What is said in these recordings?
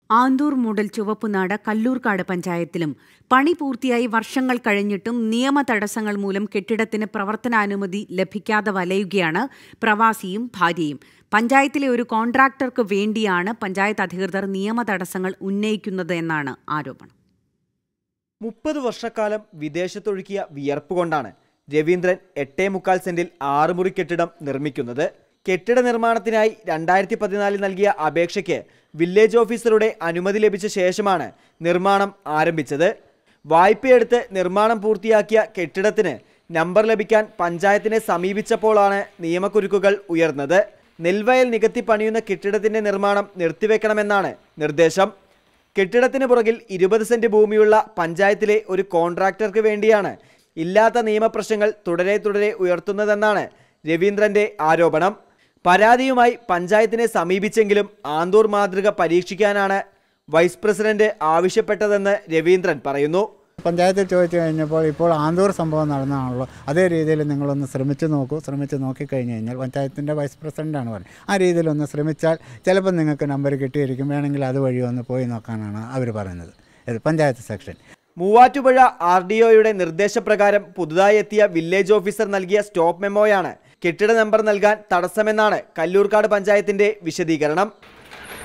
ആന്തൂർ മൂടൽ ചുവപ്പുനാട് കല്ലൂർക്കാട് പഞ്ചായത്തിലും പണി പൂർത്തിയായി വർഷങ്ങൾ കഴിഞ്ഞിട്ടും നിയമ തടസ്സങ്ങൾ മൂലം കെട്ടിടത്തിന് പ്രവർത്തനാനുമതി ലഭിക്കാതെ വലയുകയാണ് പ്രവാസിയും ഭാര്യയും പഞ്ചായത്തിലെ ഒരു കോൺട്രാക്ടർക്ക് വേണ്ടിയാണ് പഞ്ചായത്ത് അധികൃതർ നിയമ തടസ്സങ്ങൾ ഉന്നയിക്കുന്നത് എന്നാണ് ആരോപണം മുപ്പത് വർഷക്കാലം വിദേശത്തൊഴുക്കിയ വിയർപ്പ് കൊണ്ടാണ് രവീന്ദ്രൻ എട്ടേ മുക്കാൽ സെന്റിൽ ആറുമുറി കെട്ടിടം നിർമ്മിക്കുന്നത് കെട്ടിട നിർമ്മാണത്തിനായി രണ്ടായിരത്തി പതിനാലിൽ നൽകിയ അപേക്ഷയ്ക്ക് വില്ലേജ് ഓഫീസറുടെ അനുമതി ലഭിച്ച ശേഷമാണ് നിർമ്മാണം ആരംഭിച്ചത് വായ്പയെടുത്ത് നിർമ്മാണം പൂർത്തിയാക്കിയ കെട്ടിടത്തിന് നമ്പർ ലഭിക്കാൻ പഞ്ചായത്തിനെ സമീപിച്ചപ്പോഴാണ് നിയമക്കുരുക്കുകൾ ഉയർന്നത് നെൽവയൽ നികത്തി പണിയുന്ന കെട്ടിടത്തിന്റെ നിർമ്മാണം നിർത്തിവെക്കണമെന്നാണ് നിർദ്ദേശം കെട്ടിടത്തിന് പുറകിൽ ഇരുപത് സെന്റ് ഭൂമിയുള്ള പഞ്ചായത്തിലെ ഒരു കോൺട്രാക്ടർക്ക് വേണ്ടിയാണ് ഇല്ലാത്ത നിയമപ്രശ്നങ്ങൾ തുടരെ തുടരെ ഉയർത്തുന്നതെന്നാണ് രവീന്ദ്രന്റെ ആരോപണം പരാതിയുമായി പഞ്ചായത്തിനെ സമീപിച്ചെങ്കിലും ആന്തൂർ മാതൃക പരീക്ഷിക്കാനാണ് വൈസ് പ്രസിഡന്റ് ആവശ്യപ്പെട്ടതെന്ന് രവീന്ദ്രൻ പറയുന്നു പഞ്ചായത്തിൽ ചോദിച്ചു കഴിഞ്ഞപ്പോൾ ഇപ്പോൾ ആന്തൂർ സംഭവം നടന്നതാണല്ലോ അതേ രീതിയിൽ നിങ്ങളൊന്ന് ശ്രമിച്ചു നോക്കൂ ശ്രമിച്ച് നോക്കിക്കഴിഞ്ഞ് കഴിഞ്ഞാൽ പഞ്ചായത്തിൻ്റെ വൈസ് പ്രസിഡൻ്റാണ് പറഞ്ഞത് ആ രീതിയിലൊന്ന് ശ്രമിച്ചാൽ ചിലപ്പോൾ നിങ്ങൾക്ക് നമ്പർ കിട്ടിയിരിക്കും വേണമെങ്കിൽ അതുവഴി ഒന്ന് പോയി നോക്കാനാണ് അവർ പറയുന്നത് ഇത് പഞ്ചായത്ത് സെക്ഷൻ മൂവാറ്റുപുഴ ആർ ഡി ഒയുടെ നിർദ്ദേശപ്രകാരം പുതുതായി എത്തിയ വില്ലേജ് ഓഫീസർ നൽകിയ സ്റ്റോപ്പ് മെമ്മോയാണ് കെട്ടിട നമ്പർ നൽകാൻ തടസ്സമെന്നാണ് കല്ലൂർക്കാട് പഞ്ചായത്തിന്റെ വിശദീകരണം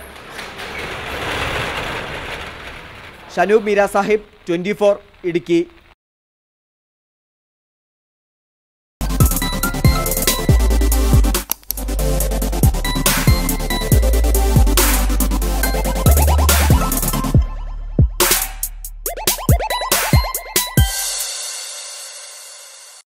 ഷനൂബ് മീര സാഹിബ് ട്വന്റി ഇടുക്കി